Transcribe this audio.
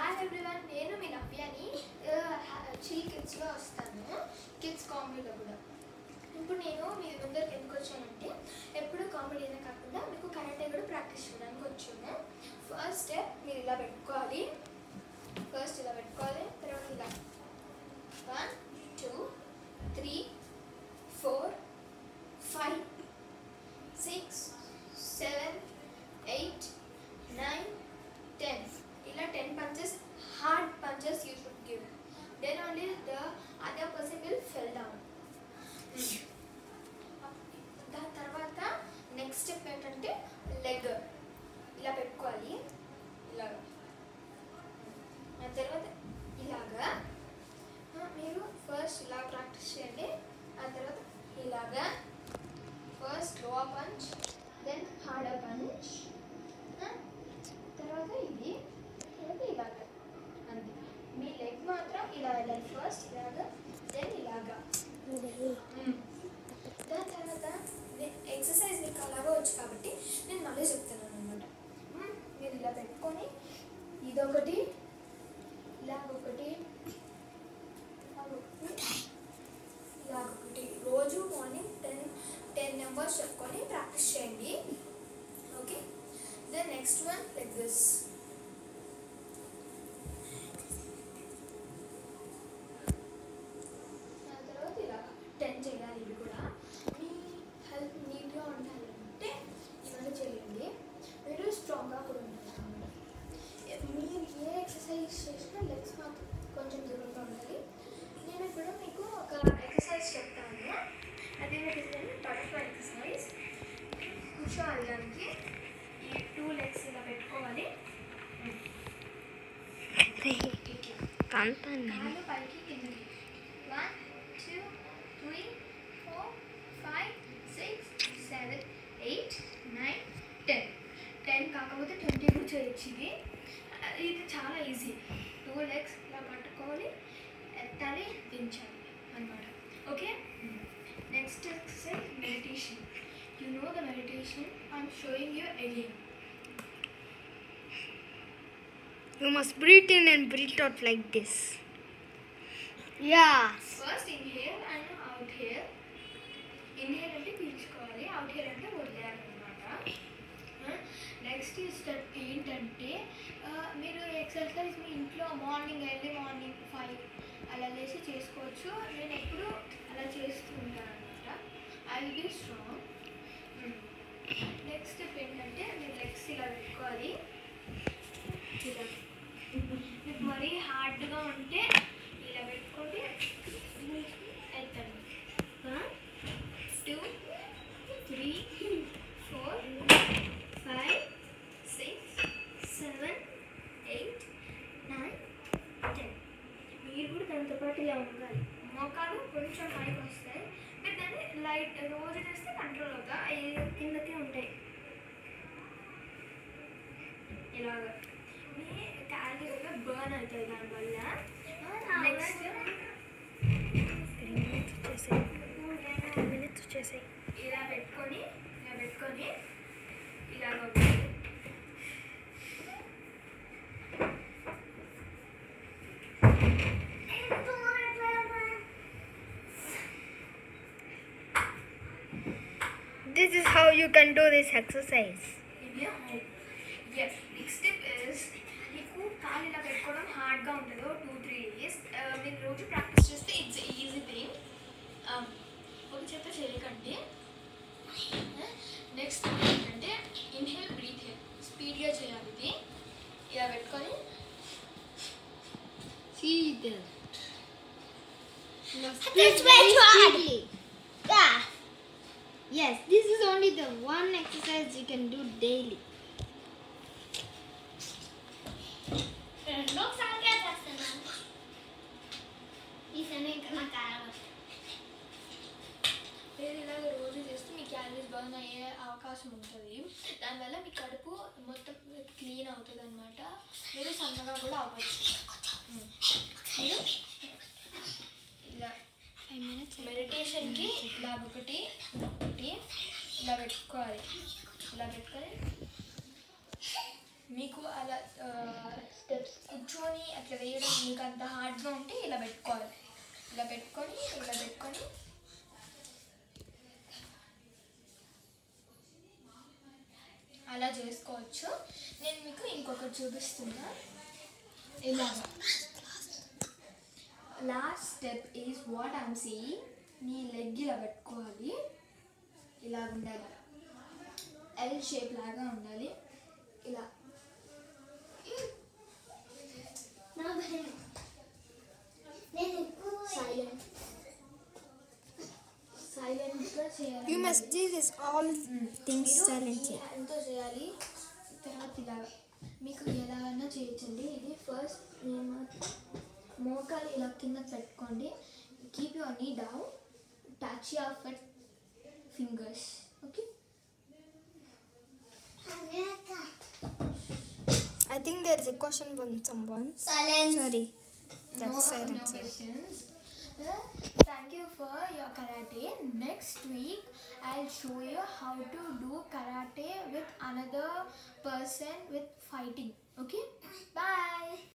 Hi everyone నేను మీ నవ్యాని chill కిడ్స్లో వస్తాను kids కామెడీలో కూడా ఇప్పుడు నేను మీ ముందరికి ఎందుకు వచ్చానంటే ఎప్పుడు కామెడీ అయినా కాకుండా మీకు కరాటే కూడా ప్రాక్టీస్ చేయడానికి వచ్చాను ఫస్ట్ స్టెప్ మీరు ఇలా పెట్టుకోవాలి ఫస్ట్ ఇలా పెట్టుకోవాలి తర్వాత ఇలా one two three four five six seven eight nine ten ఇలా ten punches hard punches you should give then only the other person will fell down దాని తర్వాత నెక్స్ట్ స్టెప్ ఏంటంటే లెగ్ ఇలా పెట్టుకోవాలి ఇలాగా దాని తర్వాత ఇలాగా ఆ, మీరు ఫస్ట్ ఇలా ప్రాక్టీస్ చేయండి ఆ తర్వాత ఇలాగా first lower punch then harder punch తర్వాత ఇది తర్వాత ఇలాగ అంతే మీ లెగ్ మాత్రం ఇలా వెళ్ళాలి ఫస్ట్ ఇలాగా దెన్ ఇలాగా మ్మ్. దాని తర్వాత ఎక్సర్సైజ్ మీకు అలాగా వచ్చు కాబట్టి నేను మళ్ళీ చెప్తున్నాను అనమాట మీరు ఇలా పెట్టుకొని ఇదొకటి ఇలాగొకటి ఇలాగొకటి ఇలాగొకటి రోజు మార్నింగ్ టెన్ టెన్ నెంబర్స్ చెప్పుకొని ప్రాక్టీస్ చేయండి okay then next one like this దాని తర్వాత ఇలా టెన్ చేయాలి ఇవి కూడా మీ హెల్త్ నీట్గా ఉండాలంటే ఇవన్నీ చేయండి మీరు స్ట్రాంగ్గా కూడా ఉంటారు అన్నమాట. మీరు ఏ ఎక్సర్సైజ్ చేసినా లెగ్స్ మాత్రం కొంచెం దూరంగా ఉండాలి నేను ఇప్పుడు మీకు ఒక ఎక్సర్సైజ్ చెప్తాను అది బటర్ఫ్లై ఎక్సర్సైజ్ కూర్చోవాలి దానికి ఈ టూ లెగ్స్ ఇలా పెట్టుకోవాలి ఇట్లా కాళ్ళు పైకి కిందకి one two three four five six seven eight nine ten ten కాకపోతే ట్వంటీ కూడా చేయొచ్చు ఇది ఇది చాలా ఈజీ టూ లెగ్స్ ఇలా పట్టుకోవాలి ఎత్తాలి దించాలి అనమాట okay next exercise meditation you know the meditation I'm showing you again You must breathe in and breathe out like this. Yeah. First inhale and out here inhale అంటే పీల్చుకోవాలి out hair అంటే వదిలేయాలన్నమాట next step ఏంటంటే ఆ, మీరు exercise మీ ఇంట్లో morning early morning five అలా లేచి చేసుకోవచ్చు నేను ఎప్పుడు అలా చేస్తూ ఉంటాను అనమాట I will be strong next step ఏంటంటే మీరు లెగ్స్ ఇలా పెట్టుకోవాలి ఇలా మీకు మరీ హార్డ్గా ఉంటే ఇలా పెట్టుకోండి ఎత్తండి one two three four five six seven eight nine ten మీరు కూడా దాంతో పాటు ఇలా ఉండాలి మోకాలు కొంచెం పైకి వస్తాయి మీరు దాన్ని లైట్ రోజు చేస్తే కంట్రోల్ అవుతా అవి కిందకే ఉంటాయి ఇలాగా మీ క్యాలరీస్ కూడా బర్న్ అవుతాయి దానివల్ల నెక్స్ట్ minutes వచ్చేసాయి ఇలా పెట్టుకొని ఇలా పెట్టుకొని ఇలాగ ఒకటి. This is how you can do this exercise. ఇది ఎస్ నెక్స్ట్ స్టెప్ ఇస్ మీకు కాలు ఇలా పెట్టుకోవడం హార్డ్గా ఉంటుంది టూ త్రీ డేస్ మీరు రోజు ప్రాక్టీస్ చేస్తే ఇట్స్ ఈజీ థింగ్ ఒక చేత చేయకండి నెక్స్ట్ ఏంటంటే ఇన్హేల్ బ్రీత్ స్పీడ్గా చేయాలి ఇది ఇలా పెట్టుకొని See this. That's very speedily. Yeah. Yes, this is only the one exercise you can do daily. రెండోసారిగా చేస్తున్నాను ఈ సమయం ఇంకా నాకు ఆగదు. మీరు ఇలాగ రోజు చేస్తే మీ క్యాలరీస్ బర్న్ అయ్యే అవకాశం ఉంటుంది దానివల్ల మీ కడుపు మొత్తం క్లీన్ అవుతుంది అనమాట మీరు సన్నగా కూడా అవ్వచ్చు ఉమ్. మీరు ఇలా Five minutes. మెడిటేషన్కి ఇలా ఒకటి ఒకటి ఇలా పెట్టుకోవాలి ఇలా పెట్టుకొని మీకు అలా స్టెప్స్ కూర్చొని అట్లా వేయడం మీకు అంత హార్డ్గా ఉంటే ఇలా పెట్టుకోవాలి ఇలా పెట్టుకొని ఇలా పెట్టుకొని అలా చేసుకోవచ్చు నేను మీకు ఇంకొకటి చూపిస్తున్నా ఇలా last step is what I'm seeing knee leg ఇలా పెట్టుకోవాలి ఇలా ఉండాలి ఎల్ షేప్ లాగా ఉండాలి ఇలా నా భయం నేను ఎక్కువ సైలెంట్ సైలెంట్గా చేయాలి You must do this all things మీరు silently. ఈ హ్యాండ్తో చేయాలి తర్వాత ఇలా మీకు ఎలాగైనా చేయొచ్చండి ఇది ఫస్ట్ నేను మాత్రం మోకాలు ఇలా కింద పెట్టుకోండి keep your knee down touch your foot fingers okay I think there is a question from someone. Silence Sorry. no, That's no silent. questions. Uh, thank you for your karate. Next week, I'll show you how to do karate with another person with fighting. Okay? Bye.